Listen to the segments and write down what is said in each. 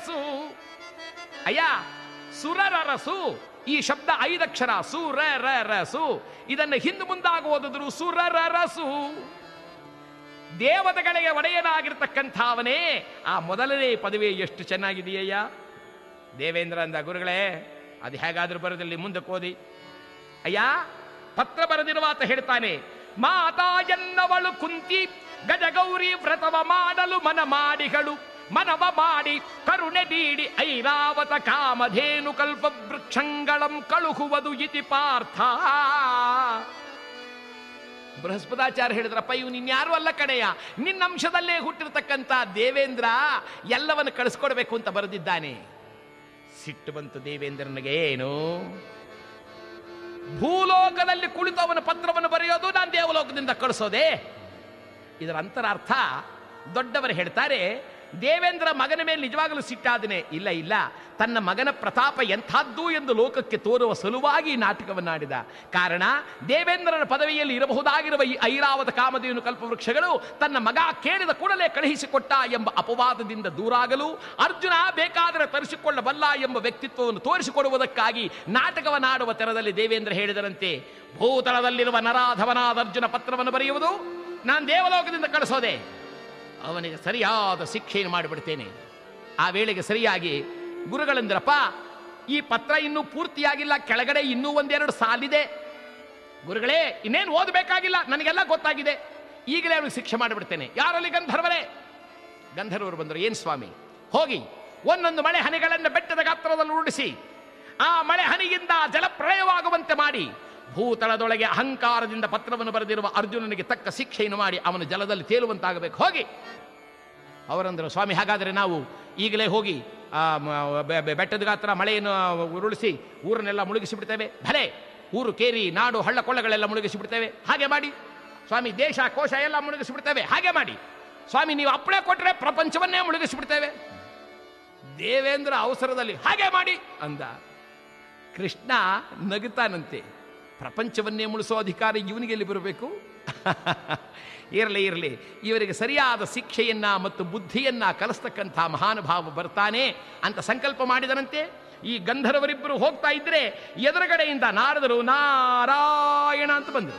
ರಸು ಅಯ್ಯ ಸುರರ ರಸು ಈ ಶಬ್ದ ಐದಕ್ಷರ ಸುರ ರ ರಸು ಇದನ್ನು ಹಿಂದೆ ಮುಂದಾಗಿ ಓದಿದ್ರು ಸುರರ ರಸು ದೇವತೆಗಳಿಗೆ ಒಡೆಯನಾಗಿರ್ತಕ್ಕಂಥವನೇ ಆ ಮೊದಲನೇ ಪದವಿ ಎಷ್ಟು ಚೆನ್ನಾಗಿದೆಯಯ್ಯ ದೇವೇಂದ್ರ ಅಂದ ಗುರುಗಳೇ ಅದು ಹೇಗಾದ್ರೂ ಬರೋದಿಲ್ಲ ಮುಂದಕ್ಕೆ ಓದಿ ಅಯ್ಯ ಪತ್ರ ಬರೆದಿರುವಾತ ಹೇಳ್ತಾನೆ ಮಾತಾ ಎನ್ನವಳು ಕುಂತಿ ಗಜಗೌರಿ ವ್ರತವ ಮಾಡಲು ಮನ ಮಾಡಿಗಳು ಮನವ ಮಾಡಿ ಕರುಣೆ ನೀಡಿ ಐರಾವತ ಕಾಮಧೇನು ಕಲ್ಪ ವೃಕ್ಷಂಗಳಂ ಕಳುಹುವುದು ಇತಿ ಪಾರ್ಥ ಬೃಹಸ್ಪತಾಚಾರ್ಯ ಹೇಳಿದ್ರಪ್ಪ ಇವನು ಇನ್ಯಾರು ಅಲ್ಲ ಕಡೆಯ ನಿನ್ನ ಅಂಶದಲ್ಲೇ ಹುಟ್ಟಿರ್ತಕ್ಕಂಥ ದೇವೇಂದ್ರ ಎಲ್ಲವನ್ನು ಕಳಿಸ್ಕೊಡ್ಬೇಕು ಅಂತ ಬರೆದಿದ್ದಾನೆ ಸಿಟ್ಟು ಬಂತು ದೇವೇಂದ್ರನಿಗೆ ಏನು ಭೂಲೋಕದಲ್ಲಿ ಕುಳಿತು ಅವನ ಪತ್ರವನ್ನು ಬರೆಯೋದು ನಾನು ದೇವಲೋಕದಿಂದ ಕಳಿಸೋದೆ ಇದರ ಅಂತರಾರ್ಥ ದೊಡ್ಡವರು ಹೇಳ್ತಾರೆ ದೇವೇಂದ್ರ ಮಗನ ಮೇಲೆ ನಿಜವಾಗಲೂ ಸಿಟ್ಟಾದನೆ ಇಲ್ಲ ಇಲ್ಲ ತನ್ನ ಮಗನ ಪ್ರತಾಪ ಎಂಥದ್ದು ಎಂದು ಲೋಕಕ್ಕೆ ತೋರುವ ಸಲುವಾಗಿ ಈ ನಾಟಕವನ್ನಾಡಿದ ಕಾರಣ ದೇವೇಂದ್ರನ ಪದವಿಯಲ್ಲಿ ಇರಬಹುದಾಗಿರುವ ಈ ಐರಾವತ ಕಾಮಧೇನು ಕಲ್ಪವೃಕ್ಷಗಳು ತನ್ನ ಮಗ ಕೇಳಿದ ಕೂಡಲೇ ಕಳುಹಿಸಿಕೊಟ್ಟ ಎಂಬ ಅಪವಾದದಿಂದ ದೂರಾಗಲು ಅರ್ಜುನ ಬೇಕಾದರೆ ತರಿಸಿಕೊಳ್ಳಬಲ್ಲ ಎಂಬ ವ್ಯಕ್ತಿತ್ವವನ್ನು ತೋರಿಸಿಕೊಡುವುದಕ್ಕಾಗಿ ನಾಟಕವನ್ನಾಡುವ ತೆರದಲ್ಲಿ ದೇವೇಂದ್ರ ಹೇಳಿದರಂತೆ ಭೂತಳದಲ್ಲಿರುವ ನರಾಧವನಾದ ಅರ್ಜುನ ಪತ್ರವನ್ನು ಬರೆಯುವುದು ನಾನು ದೇವಲೋಕದಿಂದ ಕಳಿಸೋದೆ ಅವನಿಗೆ ಸರಿಯಾದ ಶಿಕ್ಷೆಯನ್ನು ಮಾಡಿಬಿಡ್ತೇನೆ ಆ ವೇಳೆಗೆ ಸರಿಯಾಗಿ ಗುರುಗಳಂದ್ರಪ್ಪ ಈ ಪತ್ರ ಇನ್ನೂ ಪೂರ್ತಿಯಾಗಿಲ್ಲ ಕೆಳಗಡೆ ಇನ್ನೂ ಒಂದೆರಡು ಸಾಲಿದೆ ಗುರುಗಳೇ ಇನ್ನೇನು ಓದಬೇಕಾಗಿಲ್ಲ ನನಗೆಲ್ಲ ಗೊತ್ತಾಗಿದೆ ಈಗಲೇ ಅವನಿಗೆ ಶಿಕ್ಷೆ ಮಾಡಿಬಿಡ್ತೇನೆ ಯಾರಲ್ಲಿ ಗಂಧರ್ವರೇ ಗಂಧರ್ವರು ಬಂದರು ಏನು ಸ್ವಾಮಿ ಹೋಗಿ ಒಂದೊಂದು ಮಳೆ ಹನಿಗಳನ್ನು ಬೆಟ್ಟದ ಗಾತ್ರದಲ್ಲಿ ಉರುಳಿಸಿ ಆ ಮಳೆ ಹನಿಯಿಂದ ಜಲಪ್ರಳಯವಾಗುವಂತೆ ಮಾಡಿ ಭೂತಳದೊಳಗೆ ಅಹಂಕಾರದಿಂದ ಪತ್ರವನ್ನು ಬರೆದಿರುವ ಅರ್ಜುನನಿಗೆ ತಕ್ಕ ಶಿಕ್ಷೆಯನ್ನು ಮಾಡಿ ಅವನು ಜಲದಲ್ಲಿ ತೇಲುವಂತಾಗಬೇಕು ಹೋಗಿ ಅವರಂದರು ಸ್ವಾಮಿ ಹಾಗಾದರೆ ನಾವು ಈಗಲೇ ಹೋಗಿ ಆ ಮ- ಬೆ- ಬೆ- ಬೆಟ್ಟದ ಗಾತ್ರ ಮಳೆಯನ್ನು ಉರುಳಿಸಿ ಊರನ್ನೆಲ್ಲ ಮುಳುಗಿಸಿ ಬಿಡ್ತೇವೆ ಭಲೆ ಊರು ಕೇರಿ ನಾಡು ಹಳ್ಳ ಕೊಳ್ಳಗಳೆಲ್ಲ ಮುಳುಗಿಸಿ ಬಿಡ್ತೇವೆ ಹಾಗೆ ಮಾಡಿ ಸ್ವಾಮಿ ದೇಶ ಕೋಶ ಎಲ್ಲ ಮುಳುಗಿಸಿ ಬಿಡ್ತೇವೆ ಹಾಗೆ ಮಾಡಿ ಸ್ವಾಮಿ ನೀವು ಅಪ್ಪಳೆ ಕೊಟ್ಟರೆ ಪ್ರಪಂಚವನ್ನೇ ಮುಳುಗಿಸಿ ಬಿಡ್ತೇವೆ ದೇವೇಂದ್ರ ಅವಸರದಲ್ಲಿ ಹಾಗೆ ಮಾಡಿ ಅಂದ ಕೃಷ್ಣ ನಗುತ್ತಾನಂತೆ ಪ್ರಪಂಚವನ್ನೇ ಮುಳಿಸೋ ಅಧಿಕಾರ ಇವನಿಗೆ ಎಲ್ಲಿ ಬರಬೇಕು ಇರಲಿ ಇರಲಿ ಇವರಿಗೆ ಸರಿಯಾದ ಶಿಕ್ಷೆಯನ್ನ ಮತ್ತು ಬುದ್ಧಿಯನ್ನ ಕಲಿಸ್ತಕ್ಕಂಥ ಮಹಾನುಭಾವ ಬರ್ತಾನೆ ಅಂತ ಸಂಕಲ್ಪ ಮಾಡಿದರಂತೆ ಈ ಗಂಧರ್ವರಿಬ್ಬರು ಹೋಗ್ತಾ ಇದ್ರೆ ಎದುರುಗಡೆಯಿಂದ ನಾರದರು ನಾರಾಯಣ ಅಂತ ಬಂದರು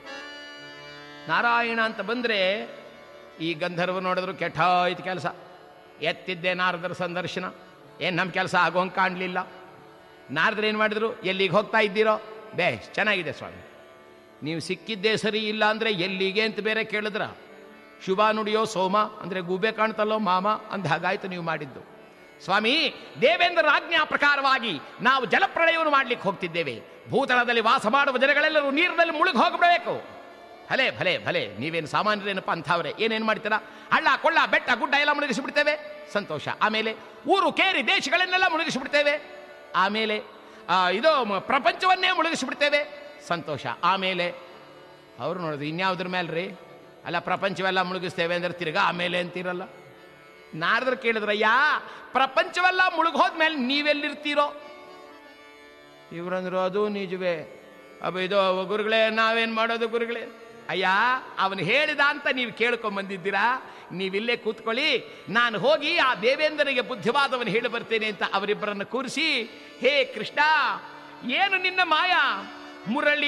ನಾರಾಯಣ ಅಂತ ಬಂದ್ರೆ ಈ ಗಂಧರ್ವ ನೋಡಿದ್ರು ಕೆಟ್ಟಾಯ್ತು ಕೆಲಸ ಎತ್ತಿದ್ದೆ ನಾರದರ ಸಂದರ್ಶನ ಏನು ನಮ್ಮ ಕೆಲಸ ಆಗೋಂಗೆ ಕಾಣಲಿಲ್ಲ ನಾರದ್ರು ಏನು ಮಾಡಿದ್ರು ಎಲ್ಲಿಗೆ ಹೋಗ್ತಾ ಇದ್ದೀರೋ ಬೇಸ್ ಚೆನ್ನಾಗಿದೆ ಸ್ವಾಮಿ ನೀವು ಸಿಕ್ಕಿದ್ದೇ ಸರಿ ಇಲ್ಲ ಅಂದರೆ ಎಲ್ಲಿಗೆ ಅಂತ ಬೇರೆ ಕೇಳಿದ್ರ ಶುಭ ನುಡಿಯೋ ಸೋಮ ಅಂದರೆ ಗೂಬೆ ಕಾಣ್ತಲ್ಲೋ ಮಾಮ ಅಂದ ಹಾಗಾಯ್ತು ನೀವು ಮಾಡಿದ್ದು ಸ್ವಾಮಿ ದೇವೇಂದ್ರ ಆಜ್ಞಾ ಪ್ರಕಾರವಾಗಿ ನಾವು ಜಲಪ್ರಳಯವನ್ನು ಮಾಡ್ಲಿಕ್ಕೆ ಹೋಗ್ತಿದ್ದೇವೆ ಭೂತಳದಲ್ಲಿ ವಾಸ ಮಾಡುವ ಜನಗಳೆಲ್ಲರೂ ನೀರಿನಲ್ಲಿ ಮುಳುಗಿ ಹೋಗಬೇಕು ಭಲೆ ಭಲೆ ಭಲೆ ನೀವೇನು ಸಾಮಾನ್ಯರೇನಪ್ಪ ಅಂಥವ್ರೆ ಏನೇನು ಮಾಡ್ತೀರಾ ಹಳ್ಳ ಕೊಳ್ಳ ಬೆಟ್ಟ ಗುಡ್ಡ ಎಲ್ಲ ಮುಳುಗಿಸಿ ಬಿಡ್ತೇವೆ ಸಂತೋಷ ಆಮೇಲೆ ಊರು ಕೇರಿ ದೇಶಗಳನ್ನೆಲ್ಲ ಮುಳುಗಿಸಿ ಬಿಡ್ತೇವೆ ಆಮೇಲೆ ಆ, ಇದು ಮ- ಪ್ರಪಂಚವನ್ನೇ ಮುಳುಗಿಸಿ ಬಿಡ್ತೇವೆ ಸಂತೋಷ ಆಮೇಲೆ ಅವರು ನೋಡಿದ್ರು ಇನ್ಯಾವುದ್ರ ಮೇಲೆ ರೀ ಅಲ್ಲ ಪ್ರಪಂಚವೆಲ್ಲ ಮುಳುಗಿಸ್ತೇವೆ ಅಂದ್ರೆ ತಿರ್ಗಾ ಆಮೇಲೆ ಅಂತೀರಲ್ಲ ನಾರದ್ರು ಕೇಳಿದ್ರಯ್ಯ ಪ್ರಪಂಚವೆಲ್ಲ ಮುಳುಗೋದ್ಮೇಲೆ ನೀವೆಲ್ಲಿರ್ತೀರೋ ಇವ್ರಂದ್ರು ಅದು ನಿಜವೇ ಅಬ್ಬ ಇದು ಗುರುಗಳೇ ನಾವೇನ್ ಮಾಡೋದು ಗುರುಗಳೇ ಅಯ್ಯ ಅವನು ಹೇಳಿದ ಅಂತ ನೀವು ಕೇಳ್ಕೊಂಡ್ ಬಂದಿದ್ದೀರಾ ನೀವಿಲ್ಲೇ ಕೂತ್ಕೊಳ್ಳಿ ನಾನು ಹೋಗಿ ಆ ದೇವೇಂದ್ರನಿಗೆ ಬುದ್ಧಿವಾದವನ್ನು ಹೇಳಿ ಬರ್ತೇನೆ ಅಂತ ಅವರಿಬ್ಬರನ್ನು ಕೂರಿಸಿ ಹೇ ಕೃಷ್ಣ ಏನು ನಿನ್ನ ಮಾಯ ಮುರಳಿ